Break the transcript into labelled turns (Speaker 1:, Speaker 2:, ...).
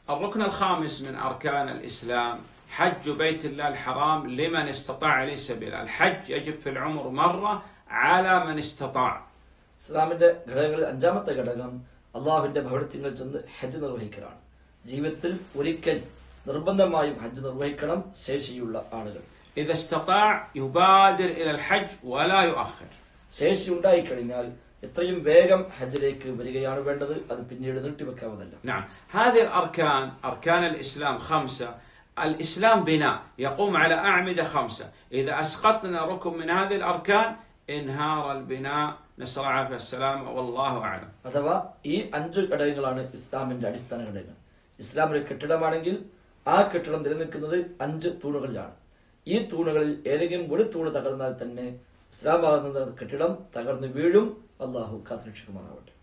Speaker 1: الركن الخامس من أركان الإسلام حج بيت الله الحرام لمن استطاع إليه سبيلا الحج يجب في العمر مرة على من استطاع
Speaker 2: ഇസ്ലാമിന്റെ ഘടകങ്ങളിൽ അഞ്ചാമത്തെ ഘടകം അള്ളാഹുവിന്റെ ഭവനത്തിൽ ചെന്ന് ഹജ്ജ് നിർവഹിക്കലാണ് ജീവിതത്തിൽ ഒരിക്കൽ നിർബന്ധമായും ഹജ്ജ് നിർവഹിക്കണം ശേഷിയുള്ള ആളുകൾ
Speaker 1: إذا استطاع يبادر إلى الحج ولا يؤخر
Speaker 2: ശേഷി ഉണ്ടായിക്കഴിഞ്ഞാൽ എത്രയും വേഗം ഹജ്ജിലേക്ക് വരികയാണ് വേണ്ടത് അത് പിന്നീട് നീട്ടിവെക്കാവുന്നതല്ല
Speaker 1: نعم هذه الأركان أركان الإسلام خمسة الإسلام بناء يقوم على أعمدة خمسة إذا أسقطنا ركن من هذه الأركان انهار البناء نسأل الله العافية والسلامة والله أعلم
Speaker 2: അഥവാ ഈ അഞ്ച് ഘടകങ്ങളാണ് ഇസ്ലാമിന്റെ അടിസ്ഥാന ഘടകങ്ങൾ ഇസ്ലാം ഒരു കെട്ടിടമാണെങ്കിൽ ആ കെട്ടിടം നിലനിൽക്കുന്നത് അഞ്ച് തൂണുകളിലാണ് ഈ തൂണുകളിൽ ഏതെങ്കിലും ഒരു തൂണ് തകർന്നാൽ തന്നെ ഇസ്ലാമാകുന്ന കെട്ടിടം തകർന്നു വീഴും അള്ളാഹു കാത്തുരക്ഷിക്കുമാറാവട്ടെ